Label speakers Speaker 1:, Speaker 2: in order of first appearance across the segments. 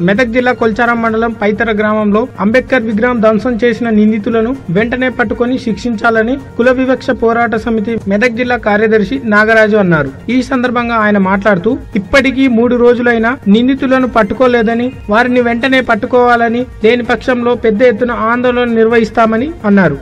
Speaker 1: మెదక్ జిల్లా కొల్చారం మండలం పైతర గ్రామంలో అంబేద్కర్ విగ్రహం ధ్వంసం చేసిన నిందితులను వెంటనే పట్టుకొని శిక్షించాలని కుల వివక్ష పోరాట సమితి మెదక్ జిల్లా కార్యదర్శి నాగరాజు అన్నారు ఈ సందర్భంగా ఆయన మాట్లాడుతూ ఇప్పటికీ మూడు రోజులైనా నిందితులను పట్టుకోలేదని వారిని వెంటనే పట్టుకోవాలని లేని పక్షంలో పెద్ద ఎత్తున ఆందోళన నిర్వహిస్తామని అన్నారు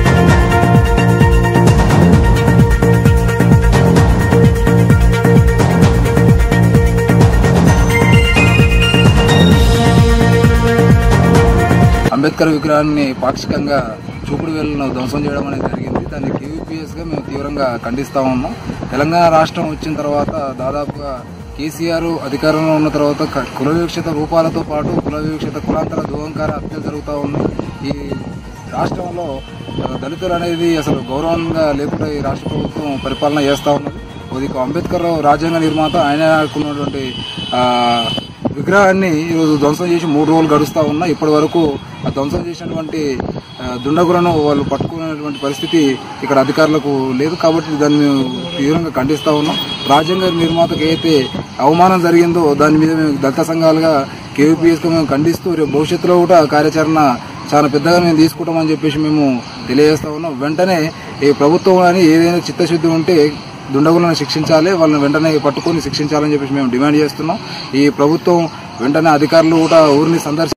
Speaker 2: అంబేద్కర్ విగ్రహాన్ని పాక్షికంగా చూపుడు వేలను ధ్వంసం చేయడం అనేది జరిగింది దాన్ని కేవీపీఎస్ గా మేము తీవ్రంగా ఖండిస్తా ఉన్నాం తెలంగాణ రాష్ట్రం వచ్చిన తర్వాత దాదాపుగా కేసీఆర్ అధికారంలో ఉన్న తర్వాత క- కుల వివక్షత రూపాలతో పాటు కుల వివక్షత కులాంతర దువంకార హత్యలు జరుగుతూ ఉన్నాయి ఈ రాష్ట్రంలో ఆ, దళితులు అనేది అసలు గౌరవంగా లేకుండా ఈ రాష్ట్ర ప్రభుత్వం పరిపాలన చేస్తా ఉన్నది ఇది అంబేద్కర్ రాజ్యాంగ నిర్మాత ఆయన ఉన్నటువంటి ఆ, విగ్రహాన్ని ఈరోజు ధ్వంసం చేసి మూడు రోజులు గడుస్తా ఉన్నా ఇప్పటి వరకు ఆ ధ్వంసం చేసినటువంటి ఆ, దుండగులను వాళ్ళు పట్టుకునేటువంటి పరిస్థితి ఇక్కడ అధికారులకు లేదు కాబట్టి దాన్ని మేము తీవ్రంగా ఖండిస్తా ఉన్నాం రాజ్యాంగ నిర్మాతకు ఏదైతే అవమానం జరిగిందో దాని మీద మేము దళిత సంఘాలుగా కేవీపీఎస్ గా మేము ఖండిస్తూ రేపు భవిష్యత్తులో కూడా కార్యాచరణ చాలా పెద్దగా మేము తీసుకుంటామని చెప్పేసి మేము తెలియజేస్తా ఉన్నాం వెంటనే ఈ ప్రభుత్వం అని ఏదైనా చిత్తశుద్ధి ఉంటే దుండగులను శిక్షించాలి వాళ్ళని వెంటనే పట్టుకొని శిక్షించాలని చెప్పేసి మేము డిమాండ్ చేస్తున్నాం ఈ ప్రభుత్వం వెంటనే అధికారులు కూడా ఊరిని సందర్శి